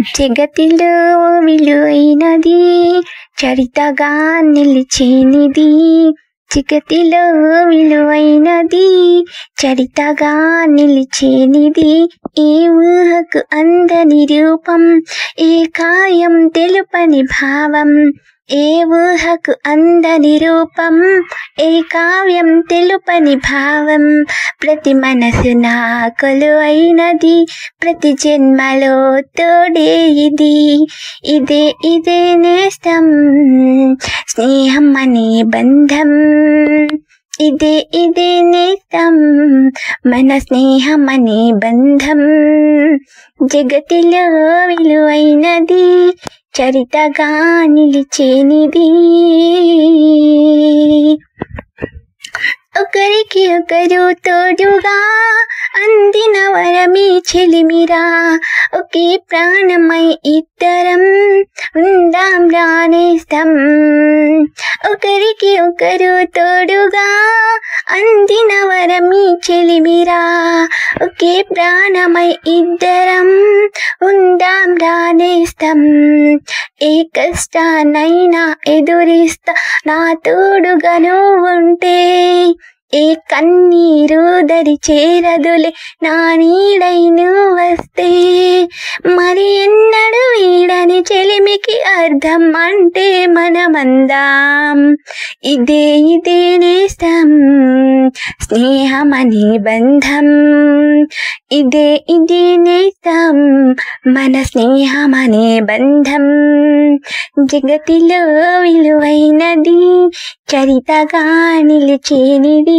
జగతిలో విలువైనది చరితగా నిలిచేనిది జగతిలో విలువైనది చరితగా నిలిచేనిది ఏ ఊహకు అందని రూపం ఏ కాయం తెలుపని భావం ఏ ఊహకు అందని రూపం ఏ కావ్యం తెలుపని భావం ప్రతి మనసు నా కొలువైనది ప్రతి జన్మలో తోడే ఇది ఇదే ఇదే నేస్తం స్నేహం అనే బంధం ఇదే ఇదే నేస్తం మన స్నేహం అనే బంధం జగతిలో విలువైనది చరితగా నిలిచేనిది ఒకరికి ఒకరు తోడుగా అందిన వరమీ చెలిమిరా ఒకే ప్రాణమై ఇద్దరం ఉందాం రానేస్తాం ఒకరికి ఒకరు తోడుగా అందిన వరమీ చెలిమిరా ఒకే ప్రాణమై ఇద్దరం ఉందాం రానేస్తాం ఏ కష్టానైనా ఎదురిస్తా నా తోడుగా నువ్వుంటే ఏ కన్నీరు దరి చేరదులే నా నీడై నువ్వు వస్తే మరి ఎన్నడు వీడని చెలిమికి అర్థం అంటే మనమందాం ఇదే ఇదే నేస్తం స్నేహం అనే బంధం ఇదే ఇదే నేస్తం మన స్నేహం అనే బంధం జగతిలో విలువైనది చరితగా నిలిచేనిది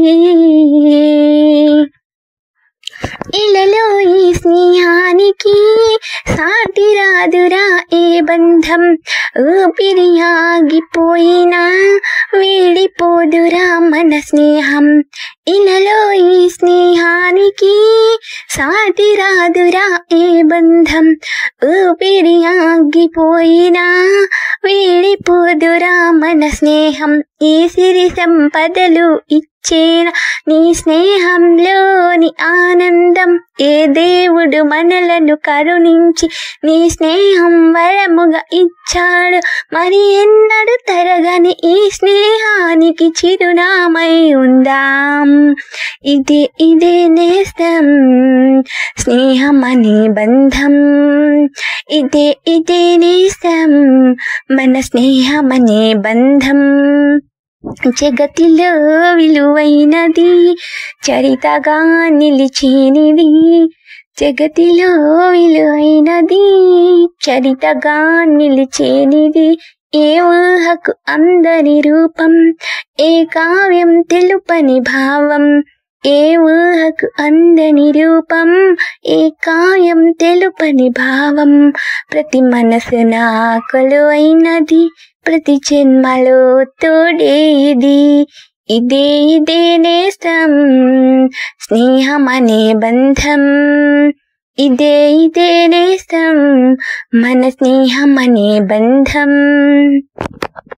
ఇలలో ఈ స్నేహానికి సాటి రాదురా ఏ బంధం ఊపిరి ఆగిపోయినా వీడిపోదురా మన స్నేహం ఇలలో ఈ స్నేహానికి సాటి రాదురా ఏ బంధం ఊపిరి ఆగిపోయినా వీడిపోదురా మన స్నేహం ఈ సిరి సంపదలు ఇచ్చేన నీ స్నేహంలోని ఆనందం ఏ దేవుడు మనలను కరుణించి నీ స్నేహం వరముగా ఇచ్చాడు మరి ఎన్నడు తరగని ఈ స్నేహానికి చిరునామై ఉందాం ఇదే ఇదే నేస్తం స్నేహం అనే బంధం ఇదే ఇదే నేస్తం మన స్నేహం అనే బంధం జగతిలో విలువైనది చరితగా నిలిచేనిది జగతిలో విలువైనది చరితగా నిలిచేనిది ఏ ఊహకు అందని రూపం ఏ కావ్యం తెలుపని భావం ఏ ఊహకు అందని రూపం ఏ కాయం తెలుపని భావం ప్రతి మనసు నా కొలువైనది ప్రతి జన్మలో తోడే ఇది ఇదే ఇదే నేస్తం స్నేహం అనే బంధం ఇదే ఇదే నేస్తం మన స్నేహం అనే బంధం